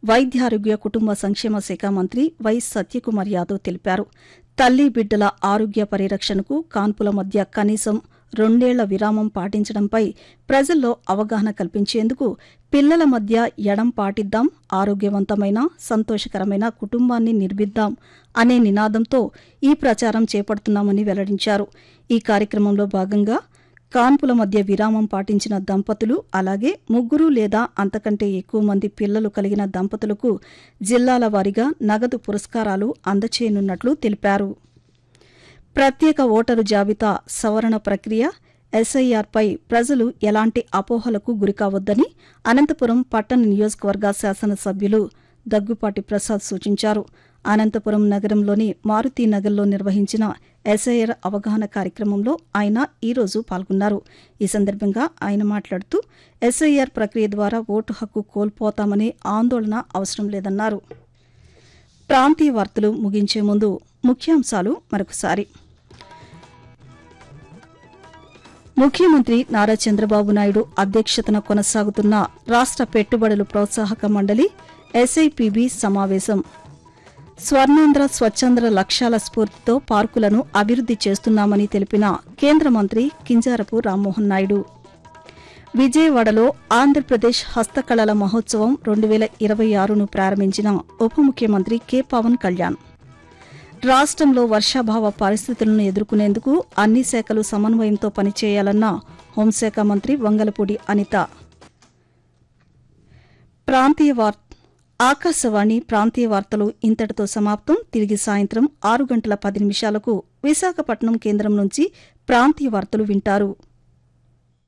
వైద్యారోగ్య కుటుంబ సంక్షేమ శాఖ మంత్రి వై సత్యకుమార్ యాదవ్ తెలిపారు తల్లి బిడ్డల ఆరోగ్య పరిరక్షణకు కాన్పుల మధ్య కనీసం రెండేళ్ల విరామం పాటించడంపై ప్రజల్లో అవగాహన కల్పించేందుకు పిల్లల మధ్య ఎడం పాటిద్దాం ఆరోగ్యవంతమైన సంతోషకరమైన కుటుంబాన్ని నిర్మిద్దాం అనే నినాదంతో ఈ ప్రచారం చేపడుతున్నామని వెల్లడించారు ఈ కార్యక్రమంలో భాగంగా కాన్పుల మధ్య విరామం పాటించిన దంపతులు అలాగే ముగ్గురు లేదా అంతకంటే ఎక్కువ మంది పిల్లలు కలిగిన దంపతులకు జిల్లాల వారీగా నగదు పురస్కారాలు అందచేయనున్నట్లు తెలిపారు ప్రత్యేక ఓటరు జాబితా సవరణ ప్రక్రియ ఎస్ఐఆర్పై ప్రజలు ఎలాంటి అపోహలకు గురికావద్దని అనంతపురం పట్టణ నియోజకవర్గ శాసనసభ్యులు దగ్గుపాటి ప్రసాద్ సూచించారు అనంతపురం నగరంలోని మారుతీనగర్లో నిర్వహించిన ఎస్ఐఆర్ అవగాహన కార్యక్రమంలో ఆయన ఈరోజు పాల్గొన్నారు ఈ సందర్భంగా ఆయన మాట్లాడుతూ ఎస్ఐఆర్ ప్రక్రియ ద్వారా ఓటు హక్కు కోల్పోతామనే ఆందోళన అవసరం లేదన్నారు ప్రాంతీయ వార్తలు ముగించే ముందు ముఖ్యాంశాలు మరొకసారి ముఖ్యమంత్రి నారా చంద్రబాబు నాయుడు అధ్యక్షతన కొనసాగుతున్న రాష్ట పెట్టుబడుల ప్రోత్సాహక మండలి ఎస్ఐపిబి సమావేశం స్వర్ణాంధ్ర స్వచ్ఛంద్ర లక్ష్యాల స్ఫూర్తితో పార్కులను అభివృద్ది చేస్తున్నామని తెలిపిన కేంద్ర మంత్రి కింజారపు రామ్మోహన్ నాయుడు విజయవాడలో ఆంధ్రప్రదేశ్ హస్తకళల మహోత్సవం రెండు వేల ఇరవై ఆరును ప్రారంభించిన ఉప ముఖ్యమంత్రి కె పవన్ కళ్యాణ్ రాష్ట్రంలో వర్షాభావ పరిస్థితులను ఎదుర్కొనేందుకు అన్ని శాఖలు సమన్వయంతో పనిచేయాలన్న హోంశాఖ మంత్రి వంగలపూడి అనిత ప్రాంతీయ వార్ ఆకాశవాణి ప్రాంతీయ వార్తలు ఇంతటితో సమాప్తం తిరిగి సాయంత్రం ఆరు గంటల పది నిమిషాలకు విశాఖపట్నం కేంద్రం నుంచి ప్రాంతీయ వార్తలు వింటారు